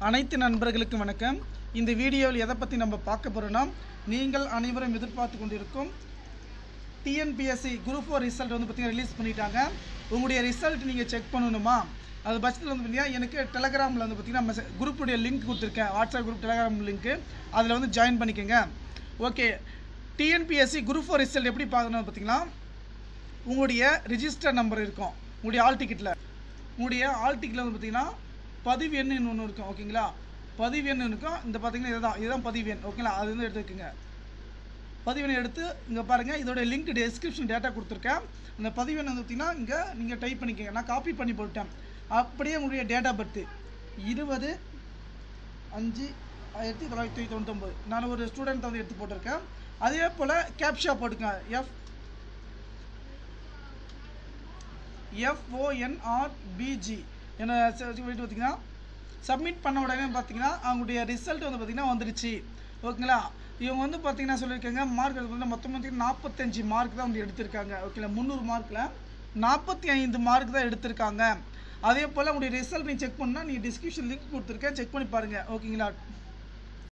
அனைத்து நண்பர்களுக்கும் வணக்கம் இந்த வீடியோவில் எதை பற்றி நம்ம பார்க்க போகிறோன்னா நீங்கள் அனைவரும் எதிர்பார்த்து கொண்டிருக்கும் டிஎன்பிஎஸ்சி குரூப் ஃபோர் ரிசல்ட் வந்து பார்த்தீங்கன்னா ரிலீஸ் பண்ணிட்டாங்க உங்களுடைய ரிசல்ட் நீங்கள் செக் பண்ணணுமா அது பட்சத்தில் வந்து பார்த்தீங்கன்னா எனக்கு டெலகிராமில் வந்து பார்த்தீங்கன்னா மெசே குரூப்புடைய லிங்க் கொடுத்துருக்கேன் வாட்ஸ்அப் குரூப் டெலகிராம் லிங்க்கு அதில் வந்து ஜாயின் பண்ணிக்கோங்க okay TNPSC group four result எப்படி பார்க்கணும் பார்த்தீங்கன்னா உங்களுடைய ரிஜிஸ்டர் நம்பர் இருக்கும் உங்களுடைய ஆல் டிக்கெட்டில் உங்களுடைய ஆல் டிக்கெட்டில் வந்து பார்த்தீங்கன்னா பதிவு எண்ணுன்னு ஒன்று இருக்கும் ஓகேங்களா பதிவு எண் இருக்கும் இந்த பார்த்தீங்கன்னா இதுதான் இதுதான் பதிவு எண் ஓகேங்களா அது வந்து எடுத்துக்கோங்க பதிவெண் எடுத்து இங்கே பாருங்கள் இதோட லிங்க் டிஸ்கிரிப்ஷன் டேட்டா கொடுத்துருக்கேன் அந்த பதிவெண் வந்து பார்த்தீங்கன்னா இங்கே நீங்கள் டைப் பண்ணிக்கோங்க நான் காப்பி பண்ணி போட்டேன் அப்படியே உங்களுடைய டேட் ஆஃப் பர்த்து இருபது அஞ்சு ஆயிரத்தி தொள்ளாயிரத்தி தொண்ணூத்தொம்பது நான் ஒரு ஸ்டூடெண்ட் வந்து எடுத்து போட்டிருக்கேன் அதே போல் கேப்ஷா போட்டுக்கங்க எஃப் எஃப்ஓஎன்ஆர்பிஜி என்ன சொல்லிட்டு பார்த்தீங்கன்னா சப்மிட் பண்ண உடனே பார்த்தீங்கன்னா அவங்களுடைய ரிசல்ட் வந்து பார்த்தீங்கன்னா வந்துருச்சு ஓகேங்களா இவங்க வந்து பார்த்தீங்கன்னா சொல்லியிருக்காங்க மார்க் வந்து மொத்தம் பார்த்தீங்கன்னா நாற்பத்தஞ்சு மார்க் தான் வந்து எடுத்திருக்காங்க ஓகேங்களா முந்நூறு மார்க்கில் நாற்பத்தி ஐந்து மார்க் தான் எடுத்திருக்காங்க அதே போல் உங்களுடைய ரிசல்ட் நீங்கள் செக் பண்ணால் நீங்கள் டிஸ்கிரிப்ஷன் லிங்க் கொடுத்துருக்கேன் செக் பண்ணி பாருங்கள் ஓகேங்களா